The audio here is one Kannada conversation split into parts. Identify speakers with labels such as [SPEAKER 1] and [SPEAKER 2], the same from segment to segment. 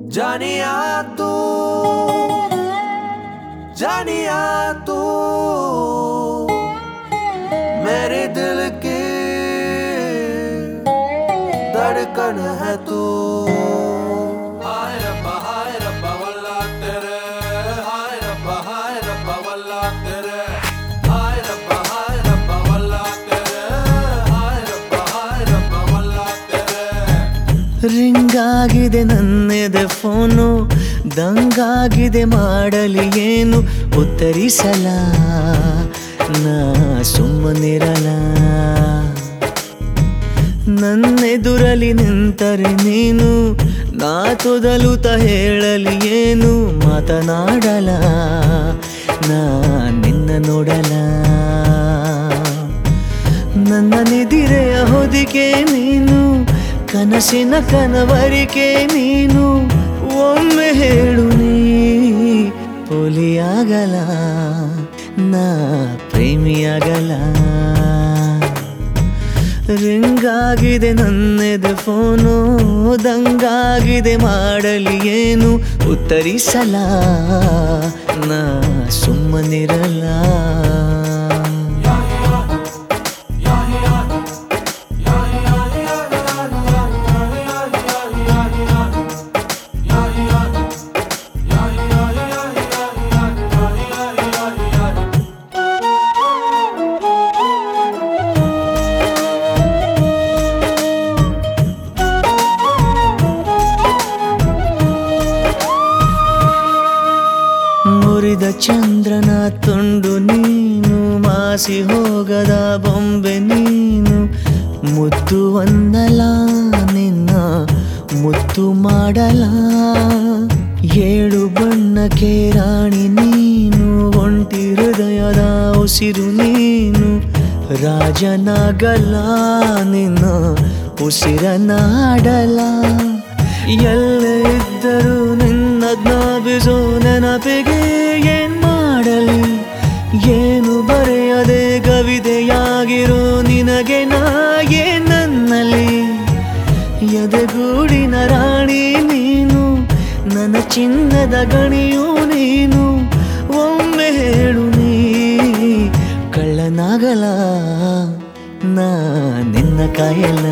[SPEAKER 1] जानिया तू जानिया तू मेरे दिल की धड़कन है तू हाय रब्बा हाय रब्बा वल्ला तेरे हाय रब्बा हाय रब्बा वल्ला तेरे हाय रब्बा हाय रब्बा वल्ला तेरे हाय रब्बा हाय रब्बा वल्ला तेरे
[SPEAKER 2] ರಿಂಗ್ ಆಗಿದೆ ನನ್ನೆದೆ ಫೋನು ದಂಗಾಗಿದೆ ಮಾಡಲಿ ಏನು ಉತ್ತರಿಸಲ ನಾ ಸುಮ್ಮನಿರಲ ನನ್ನೆದುರಲಿ ನಿಂತರೆ ನೀನು ನಾ ತೊದಲುತ ಹೇಳಲಿ ಏನು ಮಾತನಾಡಲ ನಾ ನಿನ್ನ ನೋಡಲ ನನ್ನ ನಿದಿರೆಯ ಹೊದಿಕೆ ನೀನು ಕನಸಿನ ಕನವರಿಕೆ ನೀನು ಒಮ್ಮೆ ಹೇಳು ನೀ ಪೊಲಿಯಾಗಲ ನಾ ಪ್ರೇಮಿಯಾಗಲ ರಿಂಗಾಗಿದೆ ನನ್ನೆದೆ ಫೋನು ದಂಗಾಗಿದೆ ಮಾಡಲಿ ಏನು ಉತ್ತರಿಸಲ ನಾ ಸುಮ್ಮನಿರಲ್ಲ ಮುರಿದ ಚಂದ್ರನ ತುಂಡು ನೀನು ಮಾಸಿ ಹೋಗದ ಬೊಂಬೆ ನೀನು ಮುದ್ದು ಒಂದಲ ನಿನ್ನ ಮುತ್ತು ಮಾಡಲ ಏಳು ಬಣ್ಣಕ್ಕೆ ರಾಣಿ ನೀನು ಒಂಟಿ ಹೃದಯದ ಉಸಿರು ನೀನು ರಾಜನಾಗಲ್ಲ ನಿನ್ನ ಉಸಿರನಾಡಲ ಎಲ್ಲೇ ಇದ್ದರೂ ನಿನ್ನ ಜ್ಞಾಪಿಸೋ ನೆನಪಿಗೆ ಏನ್ ಮಾಡಲಿ ಏನು ಬರೆಯದೆ ಕವಿತೆಯಾಗಿರೋ ನಿನಗೆ ನಾ ಏನ್ ನನ್ನಲ್ಲಿ ಎದೆಗೂಡಿನ ರಾಣಿ ನೀನು ನನ್ನ ಚಿನ್ನದ ಗಣಿಯೂ ನೀನು ಒಮ್ಮೆ ಹೇಳು ನೀ ಕಳ್ಳನಾಗಲ ನಾ ನಿನ್ನ ಕಾಯಲ್ಲ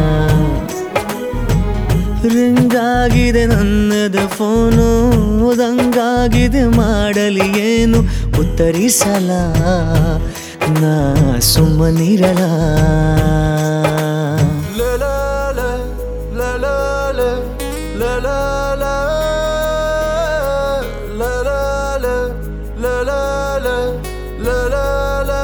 [SPEAKER 2] ರಿಂಗಾಗಿದೆ ನನ್ನದ ಫೋನು ದಂಗಾಗಿದೆ ಮಾಡಲಿ ಏನು ಉತ್ತರಿಸಲ ನಾ ಸುಮ್ಮನಿರಲ
[SPEAKER 1] La la la, la la la, la la la, la la la, la la la, la la la.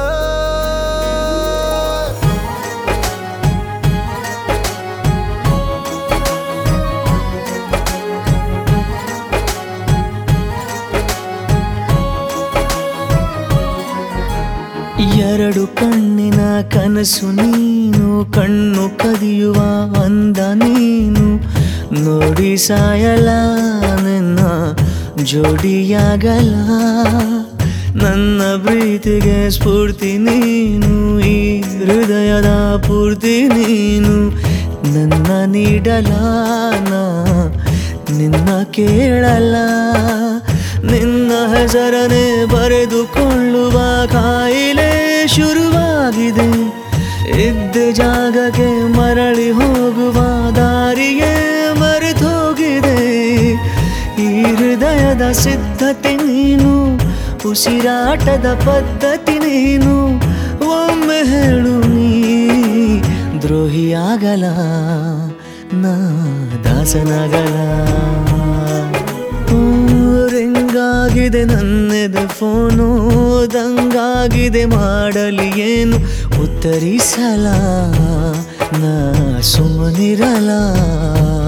[SPEAKER 2] ಎರಡು ಕಣ್ಣಿನ ಕನಸು ನೀನು ಕಣ್ಣು ಕದಿಯುವ ಅಂದ ನೀನು ನೋಡಿ ಸಾಯಲ ನಿನ್ನ ಜೋಡಿಯಾಗಲ ನನ್ನ ಪ್ರೀತಿಗೆ ಸ್ಫೂರ್ತಿ ನೀನು ಈ ಹೃದಯದ ಪೂರ್ತಿ ನೀನು ನನ್ನ ನೀಡಲ ನಾ ನಿನ್ನ ಕೇಳಲ್ಲ ನಿನ್ನ ಹೆಸರನೆ ಬರೆದುಕೊಳ್ಳುವ ಕಾಯಿಲೆ ಶುರುವಾಗಿದೆ ಇದ್ದ ಜಾಗಕ್ಕೆ ಮರಳಿ ಹೋಗುವ ದಾರಿಗೆ ಮರೆತೋಗಿದೆ ಈ ಹೃದಯದ ಸಿದ್ಧತೆ ನೀನು ಉಸಿರಾಟದ ಪದ್ಧತಿ ನೀನು ಒಮ್ಮೆ ಹೇಳು ನೀ ದ್ರೋಹಿಯಾಗಲ ನಾ ದಾಸನಾಗಲ ರಿಂಗಾಗಿದೆ ನನ್ನೆದೆ ಫೋನು ದಂಗಾಗಿದೆ ಮಾಡಲಿ ಏನು ಉತ್ತರಿಸಲ ನಾ ಸುಮ್ಮನಿರಲ